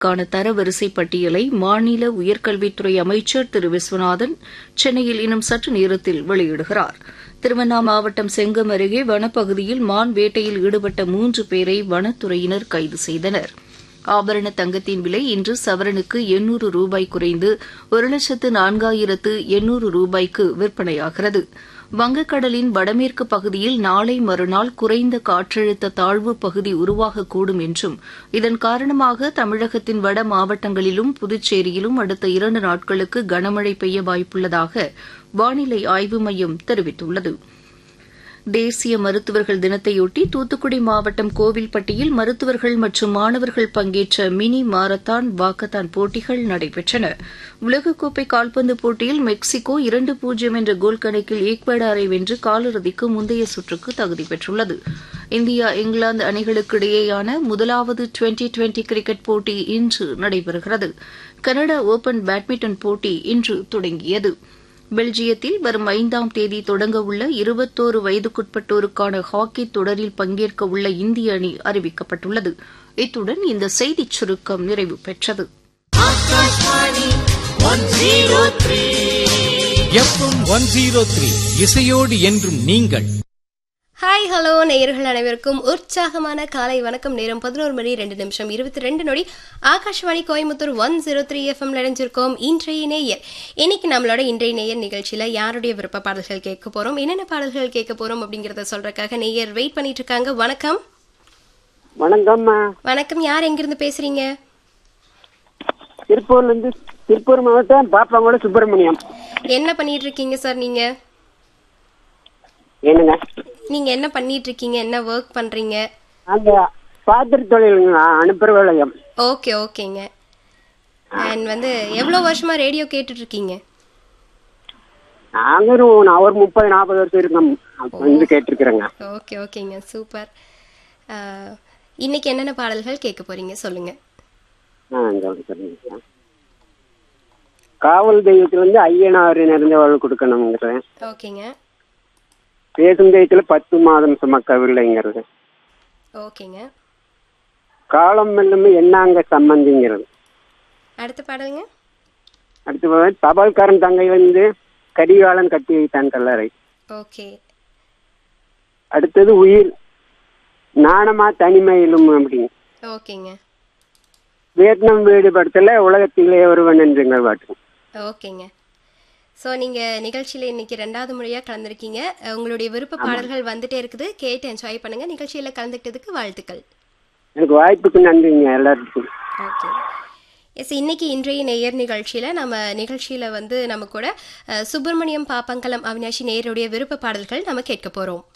க்கான தரவரிசை பட்டியலை மாநில உயர்கல்வித்துறை அமைச்சர் திரு விஸ்வநாதன் சென்னையில் இன்னும் சற்று நேரத்தில் வெளியிடுகிறார் திருவண்ணாமலை மாவட்டம் செங்கம் அருகே வனப்பகுதியில் மான் வேட்டையில் ஈடுபட்ட மூன்று பேரை வனத்துறையினர் கைது செய்தனர் ஆபரண தங்கத்தின் விலை இன்று சவரனுக்கு எண்ணூறு ரூபாய் குறைந்து ஒரு லட்சத்து நான்காயிரத்து எண்ணூறு ரூபாய்க்கு விற்பனையாகிறது வங்கக்கடலின் வடமேற்கு பகுதியில் நாளை மறுநாள் குறைந்த காற்றழுத்த தாழ்வு பகுதி உருவாகக்கூடும் என்றும் இதன் காரணமாக தமிழகத்தின் வட மாவட்டங்களிலும் புதுச்சேரியிலும் அடுத்த இரண்டு நாட்களுக்கு கனமழை பெய்ய வாய்ப்புள்ளதாக வானிலை ஆய்வு மையம் தெரிவித்துள்ளது தேசிய மருத்துவர்கள் தினத்தையொட்டி தூத்துக்குடி மாவட்டம் கோவில்பட்டியில் மருத்துவர்கள் மற்றும் மாணவர்கள் பங்கேற்ற மினி மாரத்தான் வாக்கத்தான் போட்டிகள் நடைபெற்றன உலகக்கோப்பை கால்பந்து போட்டியில் மெக்சிகோ இரண்டு பூஜ்ஜியம் என்ற கோல் கணக்கில் ஈக்வடாரை வென்று காலிறுதிக்கு முந்தைய சுற்றுக்கு தகுதி பெற்றுள்ளது இந்தியா இங்கிலாந்து அணிகளுக்கு இடையேயான முதலாவது டுவெண்டி டுவெண்டி கிரிக்கெட் போட்டி இன்று நடைபெறுகிறது கனடா ஒபன் பேட்மிண்டன் போட்டி இன்று தொடங்கியது பெல்ஜியத்தில் வரும் ஐந்தாம் தேதி தொடங்க உள்ள இருபத்தோரு வயதுக்குட்பட்டோருக்கான ஹாக்கி தொடரில் பங்கேற்க உள்ள இந்திய அணி அறிவிக்கப்பட்டுள்ளது இத்துடன் இந்த செய்திச் சுருக்கம் நிறைவு பெற்றது எஃப்எம் ஒன் ஜீரோ த்ரீ இசையோடு என்றும் நீங்கள் ஹாய் ஹலோ நேயர்கள் அனைவருக்கும் உற்சாகமான காலை வணக்கம் நேரம் பதினோரு மணி ரெண்டு நிமிஷம் இருபத்தி ரெண்டு நொடி Akashvani Coimbatore one zero three FM இணைஞ்சிருக்கோம் இன்றைய நேயர் இன்னைக்கு நம்மளோட இன்றைய நேயர் நிகழ்ச்சியில யாருடைய விருப்ப பாடல்கள் கேட்க போறோம் என்னென்ன பாடல்கள் கேட்க போறோம் அப்படிங்கறத சொல்றதுக்காக நேயர் வெயிட் பண்ணிட்டு இருக்காங்க வணக்கம் வணக்கம்மா வணக்கம் யார் எங்கிருந்து பேசுறீங்க திருப்பூர்ல இருந்து திருப்பூர் மாவட்டம் பாப்பாங்கோட சுப்பிரமணியம் என்ன பண்ணிட்டு இருக்கீங்க சார் நீங்க என்னங்க நீங்க என்ன பண்ணிட்டு இருக்கீங்க என்ன ஒர்க் பண்றீங்க அந்த பாத்திர தொழிலுங்க அனுப்புற வேலையம் ஓகே ஓகேங்க அண்ட் வந்து எவ்வளவு வருஷமா ரேடியோ கேட்டுட்டு இருக்கீங்க நாங்க ஒரு நான் ஒரு முப்பது நாற்பது வருஷம் இருக்கோம் அப்ப வந்து கேட்டிருக்கிறேங்க ஓகே ஓகேங்க சூப்பர் இன்னைக்கு என்னென்ன பாடல்கள் கேட்க போறீங்க சொல்லுங்க ஆ, இந்த ஒரு சொல்லுங்க. காவல் தெய்வத்துல இருந்து ஐயனார் நிறைந்தவள் கொடுக்கணுங்கிறேன் ஓகேங்க பேசும் தெய்வத்துல பத்து மாதம் சுமக்கவில்லைங்கிறது ஓகேங்க காலம் வெல்லுமே என்னாங்க சம்பந்திங்கிறது அடுத்த பாடலுங்க அடுத்து வந்து தபால்காரன் தங்கை வந்து கடிகாலம் கட்டி வைத்தான் கல்லறை ஓகே அடுத்தது உயிர் நாணமா தனிமையிலும் அப்படிங்க ஓகேங்க வியட்நாம் வீடு படத்துல உலகத்திலே ஒருவன் என்றுங்கள் பாட்டு ஓகேங்க ஸோ நீங்கள் நிகழ்ச்சியில் இன்னைக்கு ரெண்டாவது முறையாக கலந்துருக்கீங்க அஹ், உங்களுடைய விருப்ப பாடல்கள் வந்துட்டே இருக்குது கேட்டு என்ஜாய் பண்ணுங்க நிகழ்ச்சியில் கலந்துக்கிட்டதுக்கு வாழ்த்துக்கள் எனக்கு வாய்ப்புக்கு நன்றிங்க எல்லாருக்கும் ஓகே எஸ் இன்னைக்கு இன்றைய நேயர் நிகழ்ச்சியில் நம்ம நிகழ்ச்சியில் வந்து நம்ம கூட அஹ், சுப்பிரமணியம் பாப்பங்கலம் அவினாஷி நேயருடைய விருப்ப பாடல்கள் நம்ம கேட்க போகிறோம்